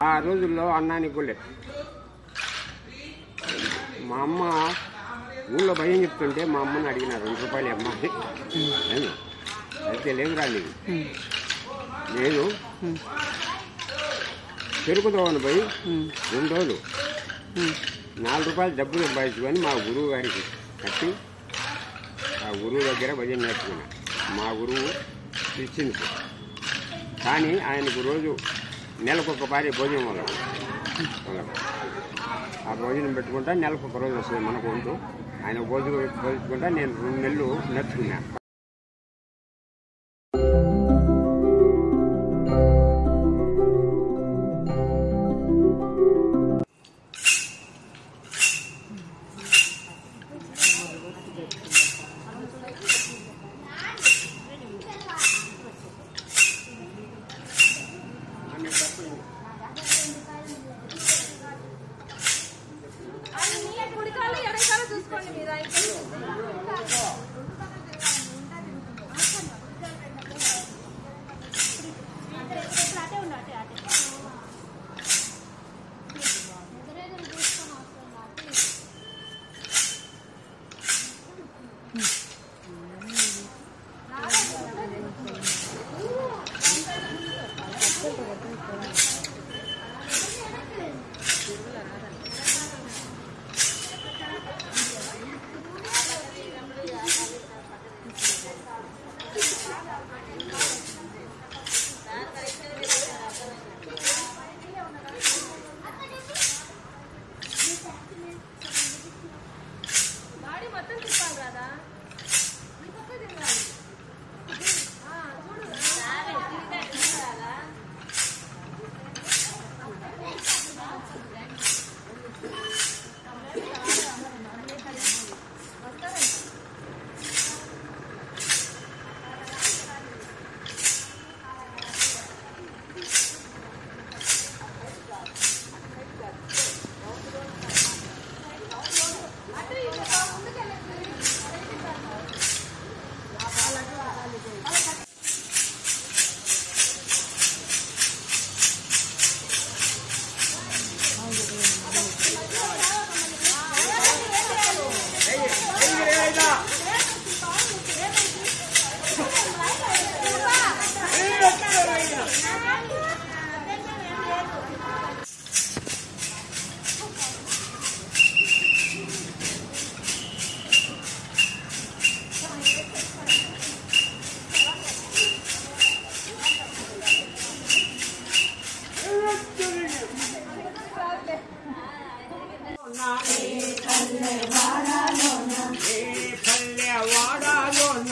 ఆ రోజుల్లో అన్నానికి కూడా లేదు మా అమ్మ ఊళ్ళో భయం చెప్తుంటే మా అమ్మని అడిగిన రెండు రూపాయలు అమ్మ నేను అయితే లేదు రాలేదు నేను చెరుకు దోవన పోయి రెండు రోజులు నాలుగు రూపాయలు డబ్బులు సంపాదించుకొని మా గురువు గారికి కట్టి ఆ గురువు దగ్గర భజన నేర్చుకున్నా మా గురువు క్రిస్టియన్స్ కానీ ఆయనకు రోజు నెలకొక పారి భోజనం వల్ల ఆ భోజనం పెట్టుకుంటా నెలకు ఒక రోజు వస్తుంది మనకు వంతు ఆయన భోజనం భోజుకుంటా నేను రెండు నెలలు నేర్చుకున్నా అది మీ కుడికాలు ఎడకాలు చూసుకోండి మీరు అయితే బాడీ మొత్తం తిప్పాలి కదా ఈ పక్క తిరగాలి ఆ, చూడు అటు ఇటు ముందుకెళ్ళండి ఏ పల్లె వాడాలోన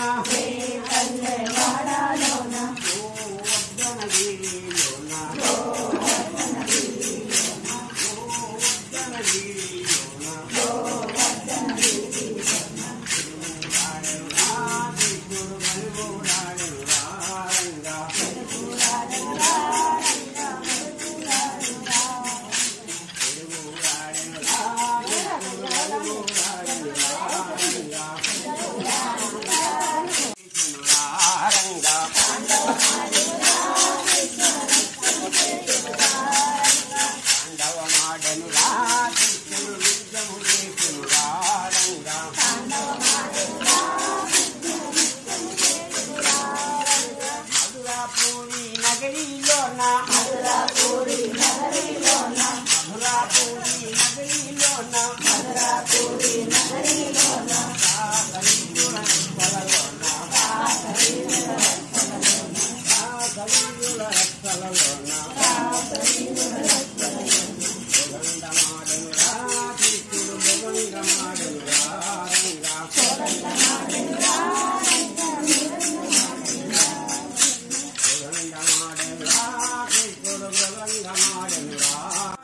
మధురాపూరి నగరిలోన మధురాపూరి నగరిలోన మధురాపూరి నగరిలోన మధురాపూరి నగరిలోన కలియుగ రక్తలలోన కలియుగ రక్తలలోన సుగంధమాడనురా కృష్ణుడు సుగంధమాడనురా రంగా సుగంధమాడనురా కృష్ణుడు సుగంధమాడనురా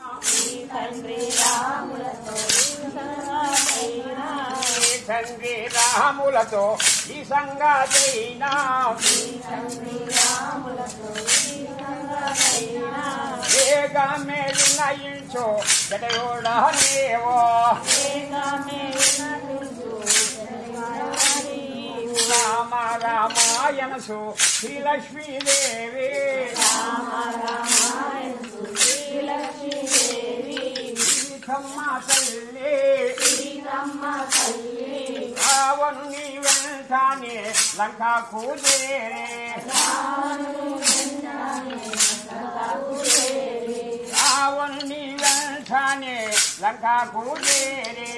తండ్రి రాములతో ఈ సంగతైనా వేగా మేలునయించో జడయోడనేవో రామ రామాయణసు శ్రీలక్ష్మీదేవి సీతమ్మ తల్లి రావణుని వెంటానే లంకాకు చేరే రావణుని వెంటానే లంకాకు చేరే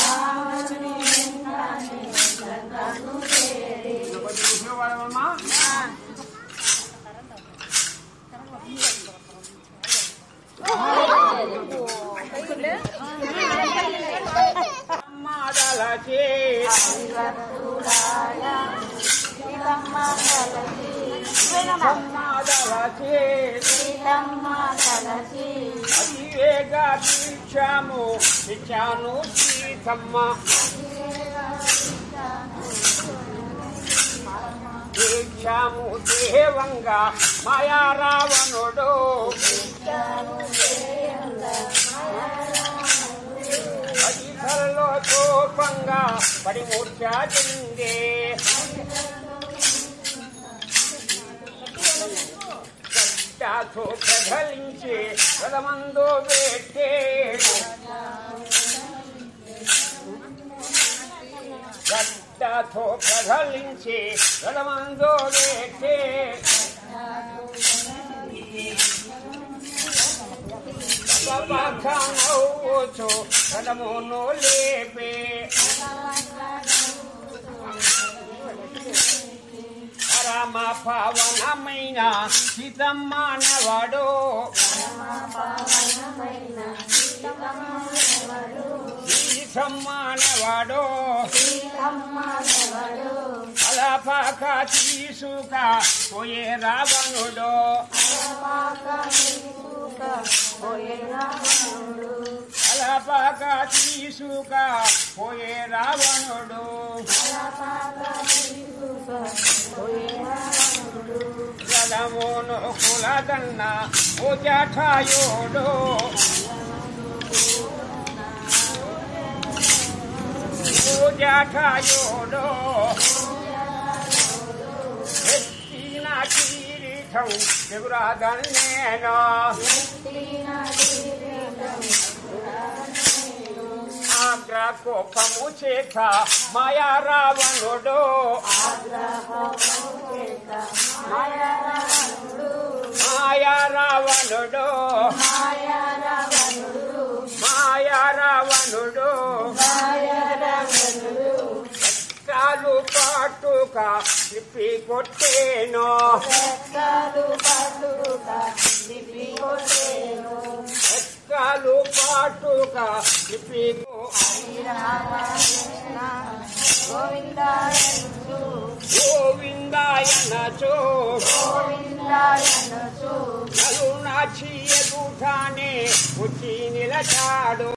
కొంచెం చూసేవాళ్ళమ్మా? అమ్మాదలచే అమ్మాదలచే అతివేగా తీర్చాము ఇచ్చాను సీతమ్మ దీక్షాము దేవంగా మాయా రావణుడు అధికల్లో కోపంగా పరిమూర్ఛ చెందే గడ్డాతో ప్రగలించి రథమందు పెట్టే గడ్డతో ప్రగలించి రథమందు పెట్టే నవ్వుచు రథమును లేపే పరమ పవనమైన సీతమ్మనవడు సీతమ్మనవడు అలపక తీసుక పోయే రావణుడు అలపక తీసుక పోయే రావణుడు జలమును కులదన్న పూజాఠాయోడు పూజాఠాయోడు ఎత్తిన కిరీటం ఎగురాదన్నేను ఆగ్ర కోపము చేత మాయా రావణుడు మాయా రావణుడు మాయా రావణుడు కాలు పాటుక తిప్పి కొట్టేను కాలు పాటుక తిప్పి కొ- గోవిందాయనచో కరుణాచి ఎదుటానే వచ్చి నిలచాడు